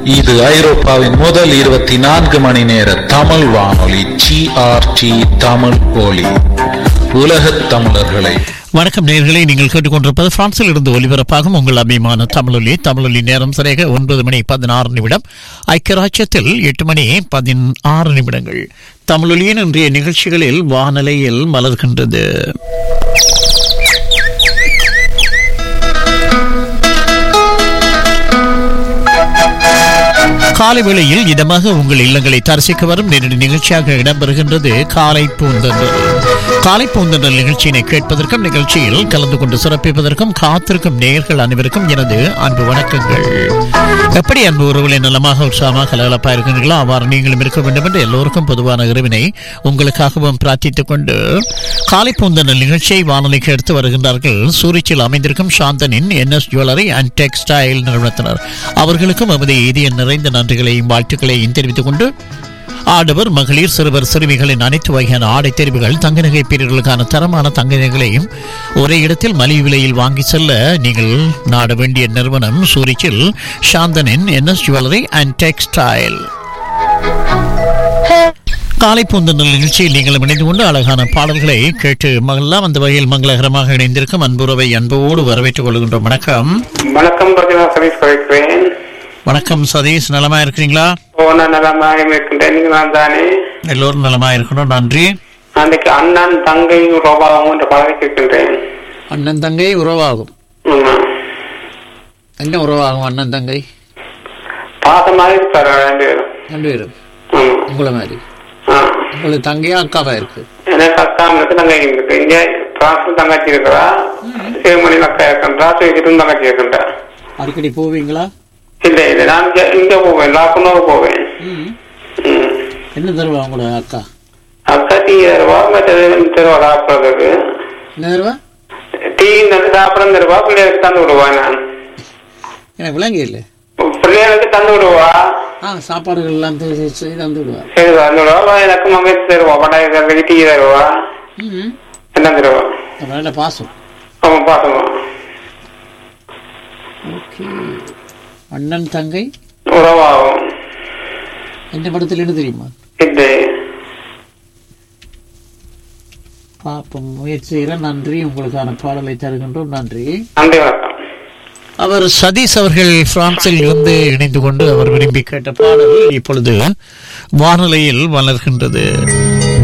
இது ஐரோப்பாவின் முதல் இருபத்தி நான்கு மணி நேர தமிழ் வானொலி ஜிஆர்டி தமிழ் ஒலி உலகத் தமிழர்களை வணக்கம் நேயர்களே நீங்கள் கேட்டுக்கொண்டிருப்பது பிரான்சில் இருந்து ஒலிபரப்பாகும் உங்கள் அபிமான தமிழொலி தமிழொலி நேரம் சரியாக ஒன்பது மணி பதினாறு நிமிடம் ஐக்கியராட்சியத்தில் எட்டு மணி பதினாறு நிமிடங்கள் தமிழொலியின் இன்றைய நிகழ்ச்சிகளில் வானலையில் மலர்கின்றது காலை வேளையில் இதமாக உங்கள் இல்லங்களை தரிசிக்க வரும் நேரடி நிகழ்ச்சியாக இடம்பெறுகின்றது காலை பூந்தன்றல் காலை பூந்தன்றல் நிகழ்ச்சியினை கேட்பதற்கும் நிகழ்ச்சியில் கலந்து கொண்டு சிறப்பிப்பதற்கும் காத்திருக்கும் நேயர்கள் அனைவருக்கும் எனது அன்பு வணக்கங்கள் எப்படி அன்பு உறவுகளை நலமாக உற்சாகமாக கலகலப்பா இருக்கின்றீர்களோ அவ்வாறு நீங்களும் இருக்க வேண்டும் என்று எல்லோருக்கும் பொதுவான இறைவினை உங்களுக்காகவும் பிரார்த்தித்துக் கொண்டு காலை பூந்தன்றல் நிகழ்ச்சியை வானொலிக்கு எடுத்து வருகின்றார்கள் சூரிச்சில் அமைந்திருக்கும் சாந்தனின் என்எஸ் ஜுவல்லரி அண்ட் டெக்ஸ்டைல் நிறுவனத்தினர் அவர்களுக்கும் எமது இதய நிறைந்த நன்றிகளையும் வாழ்த்துக்களையும் தெரிவித்துக் கொண்டு ஆடவர் மகளிர் சிறுவர் சிறுமிகளின் அனைத்து வகையான ஆடை தெரிவுகள் தங்க நகை பிரிவுகளுக்கான தரமான தங்க நகைகளையும் ஒரே இடத்தில் மலிவு விலையில் வாங்கி செல்ல நீங்கள் நாட வேண்டிய நிறுவனம் சூரிச்சில் சாந்தனின் என்எஸ் ஜுவல்லரி அண்ட் டெக்ஸ்டைல் காலை பூந்தல் நிகழ்ச்சியில் நீங்கள் இணைந்து கொண்டு அழகான பாடல்களை கேட்டு மகளெல்லாம் அந்த வகையில் மங்களகரமாக இணைந்திருக்கும் அன்புறவை அன்போடு வரவேற்றுக் கொள்கின்றோம் வணக்கம் வணக்கம் பிரதிமா சதீஷ் கழிக்கிறேன் வணக்கம் சதீஷ் நலமா இருக்கிறீங்களா போன நலமாக இருக்கின்றேன் நீங்க நான் தானே எல்லோரும் நலமா இருக்கணும் நன்றி அன்றைக்கு அண்ணன் தங்கை ரோபாவும் என்ற பதவிக்கு இருக்கின்றேன் அண்ணன் தங்கை உறவாகும் ஆமா. என்ன உறவாகும் அண்ணன் தங்கை பாசமாக இருப்பாரு ரெண்டு பேரும் ரெண்டு பேரும் ஆமா. உங்களை மாதிரி ஆ. உங்களுக்கு தங்கையா அக்காவா இருக்கு எனக்கு அக்கா இருக்கு தங்கை இருக்கு இங்க பிரான்ஸ்ல தங்கச்சி இருக்கிறா சிவமணி அக்கா இருக்கின்றா சுயகிட்டும் தங்கச்சி இருக்கின்றா அடிக்கடி போவீங்களா இல்ல இல்ல நான் இங்க இங்க போவேன் லாக்குனோவு போவேன் ம். என்ன தருவா உங்களோட அக்கா அக்கா டீ தருவா மற்றது தருவா சாப்பிட்றதுக்கு என்ன தருவா டீ வந்து சாப்பிட தருவா பிள்ளைகளுக்கு தந்து விடுவா நான் எனக்கு விளங்கி இல்லை பிள்ளைகளுக்கு தந்து விடுவா ஆ சாப்பாடுகள் எல்லாம் தந்து- செய்து தந்து விடுவா சரி தந்து விடுவா எனக்கு மகன் தருவா பட்டாய தருவா டீ தருவா ம் என்ன தருவா அப்ப நல்ல பாசம் ஆமா பாசமா ஓகே அண்ணன் தங்கை உறவாகும் எந்த படத்துல இருந்து தெரியுமா இது பாப்போம் முயற்சி செய்கிற நன்றி உங்களுக்கான பாடலை தருகின்றோம் நன்றி நன்றி வணக்கம் அவர் சதீஷ் அவர்கள் பிரான்சில் இருந்து இணைந்து கொண்டு அவர் விரும்பி கேட்ட பாடல் இப்பொழுது வானொலியில் வளர்கின்றது